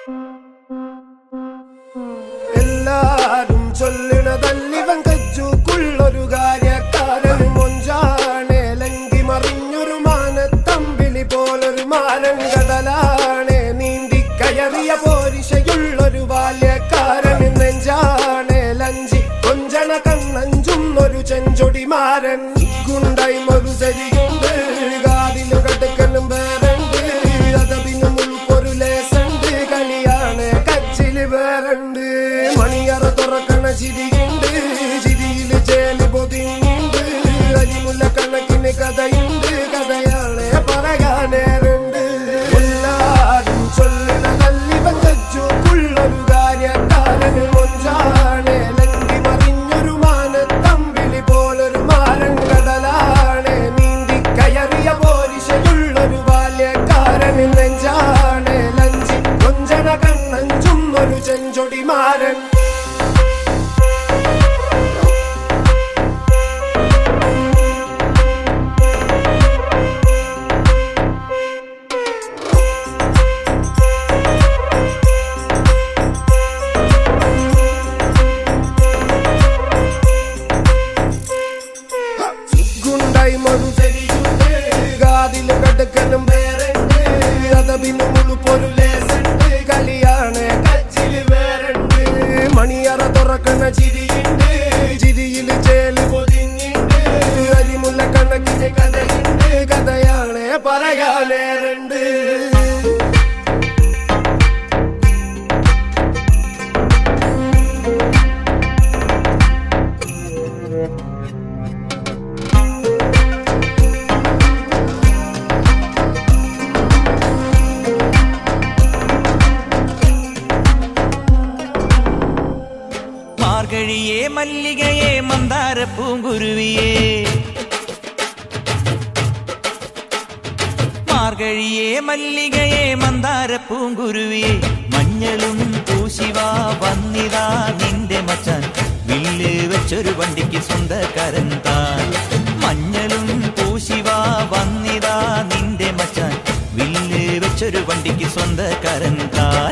എല്ലാരും ചൊല്ലണതല്ലിവൻ കജ്ജുക്കുള്ളൊരു കാര്യക്കാരൻ മൊഞ്ചാണ് ലങ്കി മറിഞ്ഞൊരു മാനത്തമ്പിളി പോലൊരു മാനൻ കടലാണ് നീന്തി കയറിയ പോരിശയുള്ളൊരു ബാല്യക്കാരൻ നെഞ്ചാണ് ലഞ്ചി കൊഞ്ചണ കണ്ണഞ്ചും ഒരു ചെഞ്ചൊടിമാരൻ ഗുണ്ടായി ഒരു സരിയുണ്ട് കാതിലും കടുക്കലും വേറുണ്ട് അതപിനും ഉൾപ്പൊരു ലേസുണ്ട് കളിയാണ് കച്ചില് വേറുണ്ട് മണിയറ തുറക്കണ ചിരിയുണ്ട് ചിരിയില് ചേല് പൊതിഞ്ഞുണ്ട് അരിമുല്ല കണക്കിന് കഥയുണ്ട് കഥയാണ് പറയാനേറുണ്ട് എല്ലാരും ചൊല്ലണ നല്ലിവൻ കജ്ജുക്കുള്ളൊരു കാര്യക്കാരന് മൊഞ്ചാണ് ലങ്കി മറിഞ്ഞൊരു മാനത്തമ്പിളി പോലൊരു മാരൻ കടലാണ് നീന്തി കയറിയ പോരിശയുള്ളൊരു ബാല്യക്കാരന് നെഞ്ചാണ് ലഞ്ചി കൊഞ്ചന കണ്ണഞ്ചും ഒരു ചെഞ്ചൊടിമാരൻ ഗുണ്ടായി മറുചരിയുണ്ട് കാതില് കടുക്കലും വേറുണ്ട് അതപിനും ഉളുപ്പൊരു ലേസുണ്ട് കളിയാണ് കച്ചില് വേറുണ്ട് മണിയറ തുറക്കണ ചിരിയുണ്ട് ചിരിയില് ചേല് പൊതിഞ്ഞിണ്ട് അരിമുല്ല കണക്കിന് കഥയുണ്ട് കഥയാണ് പറയാനേറുണ്ട് മാർഗഴിയെ മല്ലികയെ മന്ദാര പൂങ്കുരുവിയെ മാർഗഴിയെ മല്ലികയെ മന്ദാര പൂങ്കുരുവിയെ മഞ്ഞളും പൂശിവാ വന്നിതാ നിന്റെ മച്ചാൻ വില്ല് വെച്ചൊരു വണ്ടിക്ക് സ്വന്തക്കാരൻ താൻ മഞ്ഞളും പൂശിവാ വന്നിതാ നിന്റെ മച്ചാൻ വില്ല് വെച്ചൊരു വണ്ടിക്ക് സ്വന്തക്കാരൻ താൻ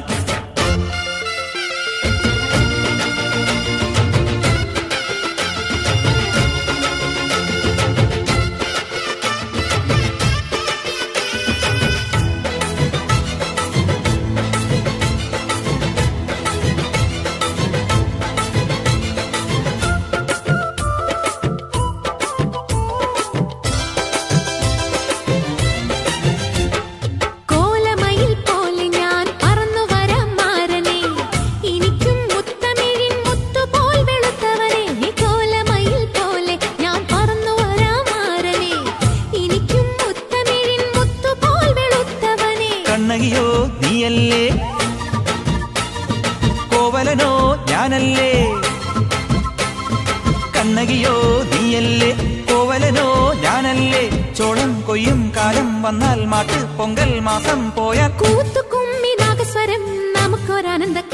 കോലമയിൽ പോലെ ഞാൻ പറന്നു വരാം മാരനെ എനിക്കും മുത്തമിഴിൻ മുത്തുപോൽ വെളുത്തവനെ നീ കോലമയിൽ പോലെ ഞാൻ പറന്നു വരാം മാരനെ എനിക്കും മുത്തമിഴിൻ മുത്തുപോൽ വെളുത്തവനെ കണ്ണകിയോ നീയല്ലേ കോവലനോ ഞാനല്ലേ കണ്ണകിയോ നീയല്ലേ കോവലനോ ഞാനല്ലേ ചോളം കൊയ്യും കാലം വന്നാൽ മാട്ട് പൊങ്കൽ മാസം പോയാൽ കൂത്തുകുമ്മി നാഗസ്വരം നമുക്കൊരാനന്ദ